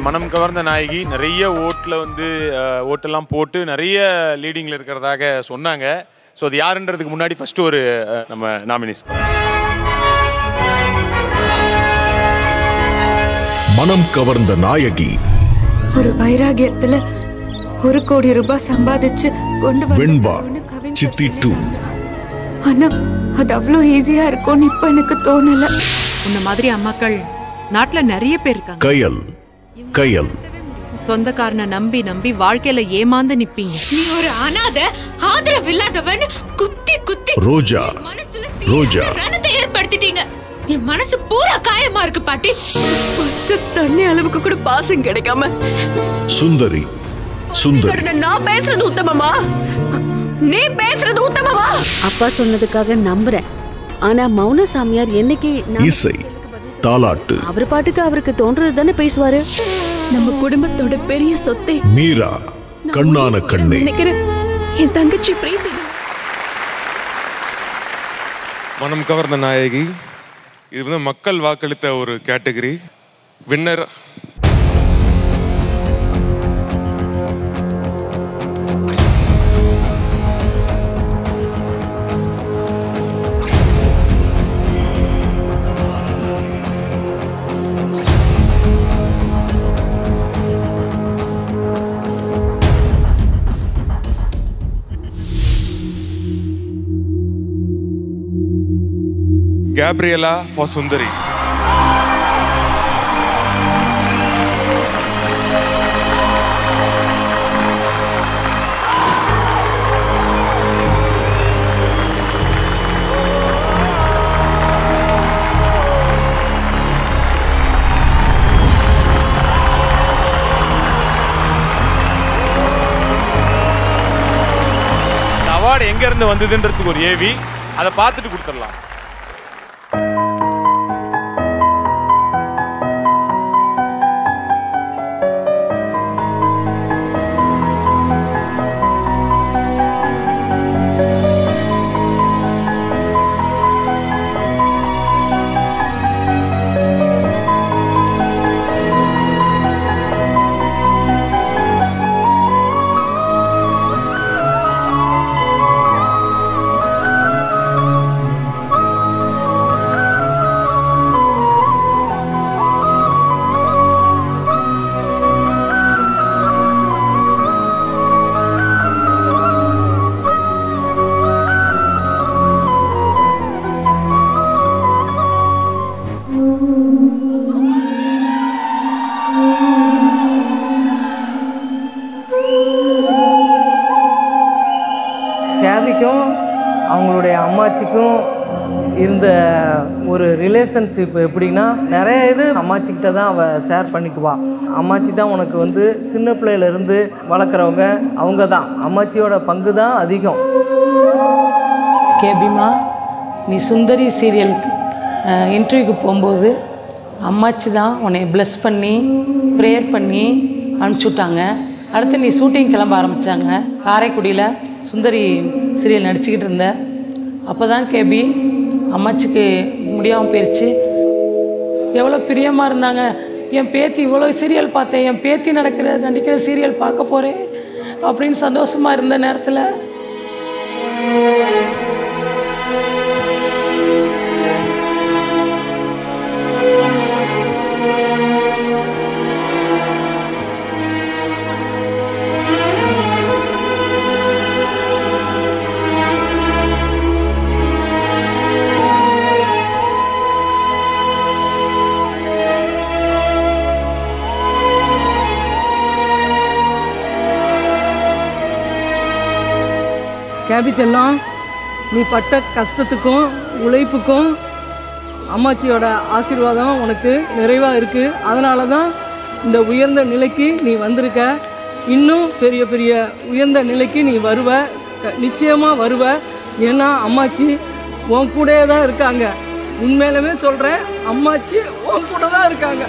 மனம் கவர்ந்த நாயகி நிறைய ஓட்டில் வந்து அஹ், ஓட்டெல்லாம் போட்டு நிறைய லீடிங்கில் இருக்கிறதாக சொன்னாங்க ஸோ அது யாருன்றதுக்கு முன்னாடி ஃபர்ஸ்ட் ஒரு அஹ், நம்ம நாமினிஸ் மனம் கவர்ந்த நாயகி ஒரு வைராகியத்துல ஒரு கோடி ரூபாய் சம்பாதிச்சு கொண்டு வெண்பா, வந்துட்டோம்னு கவிஞர் சித்தி two. சொல்லிட்டாங்க. ஆனா அது அவ்வளோ ஈஸியா இருக்கும்னு இப்ப எனக்கு தோணல உன்ன மாதிரி அம்மாக்கள் நாட்டுல நிறைய பேர் இருக்காங்க கயல் கயல் சொந்தக்காரனை நம்பி நம்பி வாழ்க்கையில ஏமாந்து நிப்பீங்க நீ ஒரு அனாதை ஆதரவு இல்லாதவன் குத்தி குத்தி ரோஜா மனசுல ரோஜா. ரணத்தை ஏற்படுத்திட்டீங்க என் மனசு பூரா காயமா இருக்கு பாட்டி பச்சை தண்ணி அளவுக்கு கூட பாசம் கிடைக்காம சுந்தரி சுந்தரி இருந்த நான் பேசுறது உத்தமமா நீ பேசுறது உத்தமமா அப்பா சொன்னதுக்காக நம்புறேன் ஆனா மௌன சாமியார் என்னைக்கு நான் இசை தாலாட்டு அவர் பாட்டுக்கு அவருக்கு தோன்றது தானே பேசுவாரு நம்ம குடும்பத்தோட பெரிய சொத்தை மீரா கண்ணான கண்ணே நினைக்கிறேன் என் தங்கச்சி பிரீத்தி மனம் கவர்ந்த நாயகி இது வந்து மக்கள் வாக்களித்த ஒரு category winner Gabriella for Sundari இந்த அவார்டு எங்கேருந்து வந்ததுன்றதுக்கு ஒரு ஏவி அதை பார்த்துட்டு கொடுத்துடலாம் கேபிக்கும் அவங்களுடைய அம்மாச்சிக்கும் இருந்த ஒரு ரிலேஷன்ஷிப் எப்படின்னா நிறைய இது அம்மாச்சிக்கிட்ட தான் அவள் ஷேர் பண்ணிக்குவா அம்மாச்சி தான் உனக்கு வந்து சின்ன பிள்ளையிலேருந்து வளர்க்குறவங்க அவங்க தான் அம்மாச்சியோட பங்கு தான் அதிகம் கேபிமா நீ சுந்தரி சீரியலுக்கு இன்டர்வியூக்கு போகும்போது அம்மாச்சி தான் உன்னை ப்ளஸ் பண்ணி ப்ரேயர் பண்ணி அனுப்பிச்சி விட்டாங்க அடுத்து நீ ஷூட்டிங் கிளம்ப ஆரம்பித்தாங்க காரைக்குடியில் சுந்தரி சீரியல் நடிச்சுக்கிட்டு இருந்த அப்போ தான் கேபி அம்மாச்சிக்கு முடியாமல் போயிடுச்சு எவ்வளோ பிரியமாக இருந்தாங்க என் பேத்தி இவ்வளோ சீரியல் பார்த்தேன் என் பேத்தி நடக்கிற நடிக்கிற சீரியல் பார்க்க போகிறேன் அப்படின்னு சந்தோஷமாக இருந்த நேரத்தில் கேபி செல்லம் நீ பட்ட கஷ்டத்துக்கும் உழைப்புக்கும் அம்மாச்சியோட ஆசீர்வாதம் உனக்கு நிறைவாக இருக்குது அதனால தான் இந்த உயர்ந்த நிலைக்கு நீ வந்திருக்க இன்னும் பெரிய பெரிய உயர்ந்த நிலைக்கு நீ வருவ க- நிச்சயமா வருவ ஏன்னா அம்மாச்சி உன் கூடயே தான் இருக்காங்க உண்மையிலுமே சொல்கிறேன் அம்மாச்சி உன் கூட தான் இருக்காங்க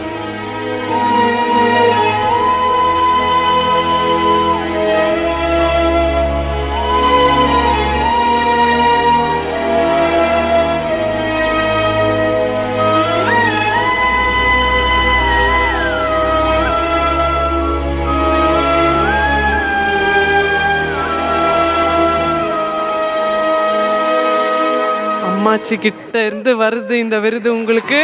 அம்மாச்சி கிட்ட இருந்து வருது இந்த விருது உங்களுக்கு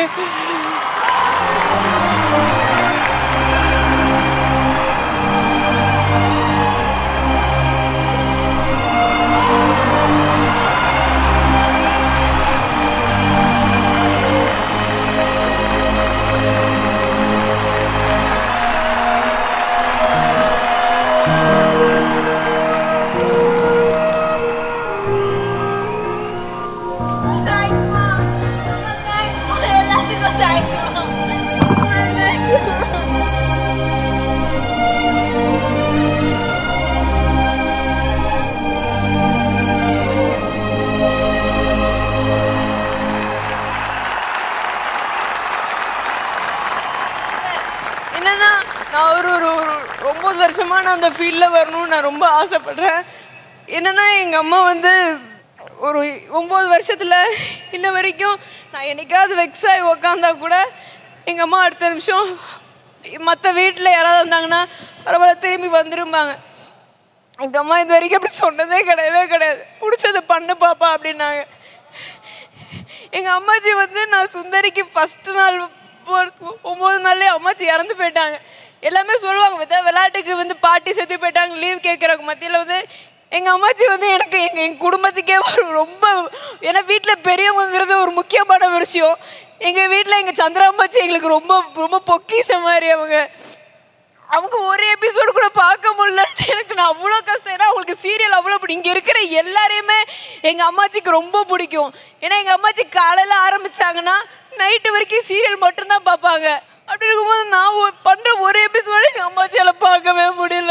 என்னன்னா நான் ஒரு ஒரு ஒரு ஒம்பது வருஷமா நான் அந்த ஃபீல்டில் வரணும்னு நான் ரொம்ப ஆசைப்படுறேன் என்னன்னா எங்கள் அம்மா வந்து ஒரு ஒம்பது வருஷத்தில் இன்ன வரைக்கும் நான் என்னைக்காவது வெக்ஸ் ஆகி உக்காந்தா கூட எங்கள் அம்மா அடுத்த நிமிஷம் மற்ற வீட்டில் யாராவது வந்தாங்கன்னா பரவாயில்ல திரும்பி வந்துரும்பாங்க எங்கள் அம்மா இது வரைக்கும் அப்படி சொன்னதே கிடையவே கிடையாது பிடிச்சதை பண்ணு பாப்பா அப்படின்னாங்க எங்கள் அம்மாச்சி வந்து நான் சுந்தரிக்கு ஃபஸ்ட்டு நாள் ஒரு ஒம்பது நாள்லேயே அம்மாச்சி இறந்து போயிட்டாங்க எல்லாமே சொல்லுவாங்க விதா விளையாட்டுக்கு வந்து பாட்டி செத்து போயிட்டாங்க லீவ் கேட்குறவங்க மத்தியில் வந்து எங்கள் அம்மாச்சி வந்து எனக்கு எங்கள் எங்கள் குடும்பத்துக்கே ஒரு ரொம்ப ஏன்னா வீட்டில் பெரியவங்கிறது ஒரு முக்கியமான ஒரு விஷயம் எங்கள் வீட்டில் எங்கள் சந்திரா அம்மாச்சி எங்களுக்கு ரொம்ப ரொம்ப பொக்கிஷம் மாதிரி அவங்க அவங்க ஒரு எபிசோடு கூட பார்க்க முடியல எனக்கு நான் அவ்வளோ கஷ்டம் ஏன்னா அவங்களுக்கு சீரியல் அவ்வளோ பிடிக்கும் இங்கே இருக்கிற எல்லாரையுமே எங்கள் அம்மாச்சிக்கு ரொம்ப பிடிக்கும் ஏன்னா எங்கள் அம்மாச்சி காலையில் ஆரம்பிச்சாங்கன்னா நைட்டு வரைக்கும் சீரியல் மட்டும்தான் பார்ப்பாங்க அப்படி இருக்கும்போது நான் ஒ- பண்ற ஒரு எபிசோடு எங்கள் அம்மாச்சியால் பார்க்கவே முடியல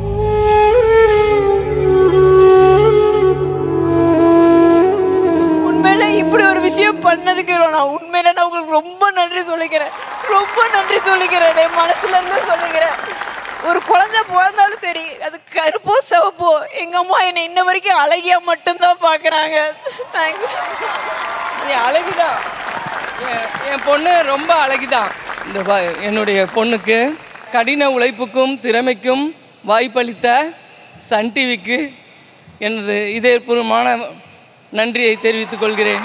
உண்மையில இப்படி ஒரு விஷயம் பண்ணதுக்கு நான் உண்மையில நான் உங்களுக்கு ரொம்ப நன்றி சொல்லிக்கிறேன் ரொம்ப நன்றி சொல்லிக்கிறேன் என் மனசுல இருந்து சொல்லிக்கிறேன் ஒரு குழந்தை பிறந்தாலும் சரி அது கருப்போ சிவப்போ எங்க அம்மா என்னை இன்ன வரைக்கும் அழகியா மட்டும்தான் பாக்குறாங்க தேங்க்ஸ் நீ அழகுதான் என் என் பொண்ணு ரொம்ப அழகுதான் இந்த வா- என்னுடைய பொண்ணுக்கு கடின உழைப்புக்கும் திறமைக்கும் வாய்ப்பளித்த சன் டிவிக்கு எனது இதயபூர்வமான நன்றியை தெரிவித்துக் கொள்கிறேன்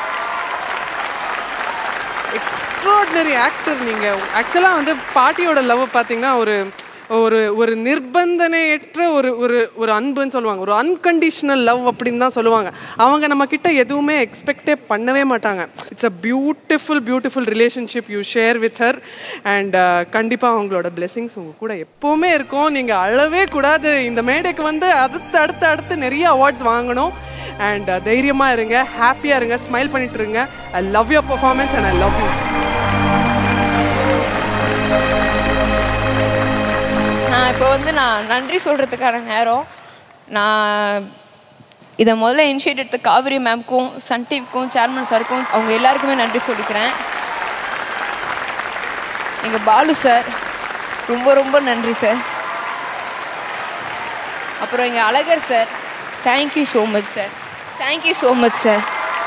எக்ஸ்ட்ராடினரி ஆக்டர் நீங்கள் ஆக்சுவலாக வந்து பாட்டியோட லவ் பார்த்தீங்கன்னா ஒரு ஒரு ஒரு நிர்பந்தனையற்ற ஒரு ஒரு ஒரு அன்புன்னு சொல்லுவாங்க ஒரு அன்கண்டிஷனல் லவ் அப்படின்னு தான் சொல்லுவாங்க அவங்க நம்ம கிட்ட எதுவுமே எக்ஸ்பெக்டே பண்ணவே மாட்டாங்க it's a beautiful beautiful relationship you share with her and கண்டிப்பாக அவங்களோட பிளெஸிங்ஸ் உங்கள் கூட எப்போவுமே இருக்கும் நீங்கள் அழவே கூடாது இந்த மேடைக்கு வந்து அடுத்து அடுத்து அடுத்து நிறைய அவார்ட்ஸ் வாங்கணும் அண்ட் தைரியமாக இருங்க ஹாப்பியாக இருங்க ஸ்மைல் பண்ணிட்டு இருங்க I love your performance and I love you நான் இப்போ வந்து நான் நன்றி சொல்கிறதுக்கான நேரம் நான் இதை முதல்ல இனிஷியேட் எடுத்த காவிரி மேம்க்கும் சன் டிவிக்கும் சேர்மன் சாருக்கும் அவங்க எல்லாருக்குமே நன்றி சொல்லிக்கிறேன் எங்கள் பாலு சார் ரொம்ப ரொம்ப நன்றி சார் அப்புறம் எங்கள் Azhagar sir thank you so much sir thank you so much sir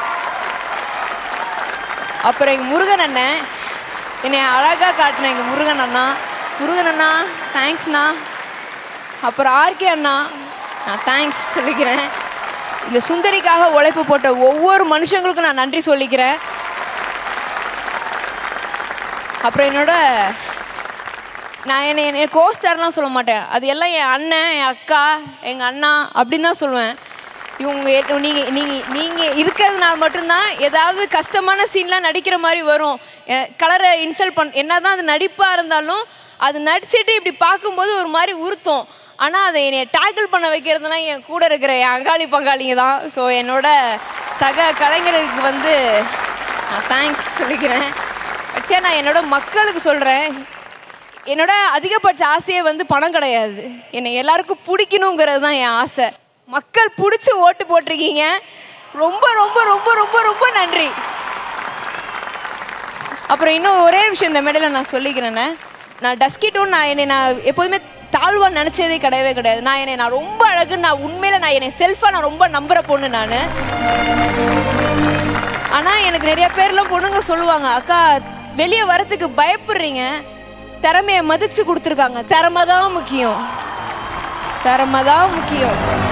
அப்புறம் எங்கள் முருகன் அண்ணன் என்னை அழகாக காட்டின எங்கள் முருகன் அண்ணா முருகன் அண்ணா தேங்க்ஸ்ண்ணா அப்புறம் ஆர்கே அண்ணா நான் தேங்க்ஸ் சொல்லிக்கிறேன் இந்த சுந்தரிக்காக உழைப்பு போட்ட ஒவ்வொரு மனுஷங்களுக்கும் நான் நன்றி சொல்லிக்கிறேன் அப்புறம் என்னோட நான் என்னை என்னை கோஸ்டார்லாம் சொல்ல மாட்டேன் அது எல்லாம் என் அண்ணன் என் அக்கா எங்கள் அண்ணா அப்படின்னு தான் சொல்லுவேன் இவங்க எ- நீங்க நீங்க நீங்க இருக்கிறதுனால மட்டும்தான் ஏதாவது கஷ்டமான சீன்லாம் நடிக்கிற மாதிரி வரும் கலரை இன்சல்ட் பண் என்னதான் அது நடிப்பாக இருந்தாலும் அது நடிச்சிட்டு இப்படி பார்க்கும்போது ஒரு மாதிரி உறுத்தும் ஆனால் அதை என்னை டேக்கிள் பண்ண வைக்கிறதுலாம் என் கூட இருக்கிற என் அங்காளி பங்காளிங்க தான் ஸோ என்னோட சக கலைஞர்களுக்கு வந்து நான் தேங்க்ஸ் சொல்லிக்கிறேன் சரி நான் என்னோட மக்களுக்கு சொல்கிறேன் என்னோட அதிகபட்ச ஆசையே வந்து பணம் கிடையாது என்னை எல்லாருக்கும் பிடிக்கணுங்கிறது தான் என் ஆசை மக்கள் பிடிச்சி ஓட்டு போட்டிருக்கீங்க ரொம்ப ரொம்ப ரொம்ப ரொம்ப ரொம்ப நன்றி அப்புறம் இன்னும் ஒரே விஷயம் இந்த மேடையில் நான் சொல்லிக்கிறேனே நான் டஸ்கிட்டும் நான் என்னை நான் எப்போதுமே தாழ்வாக நினச்சதே கிடையவே கிடையாது நான் என்னை நான் ரொம்ப அழகு நான் உண்மையில் நான் என்னை செல்ஃபாக நான் ரொம்ப நம்புகிற பொண்ணு நான் ஆனால் எனக்கு நிறைய பேர்லாம் பொண்ணுங்க சொல்லுவாங்க அக்கா வெளியே வரத்துக்கு பயப்படுறீங்க திறமையை மதிச்சு கொடுத்துருக்காங்க திறமை தான் முக்கியம் திறமை தான் முக்கியம்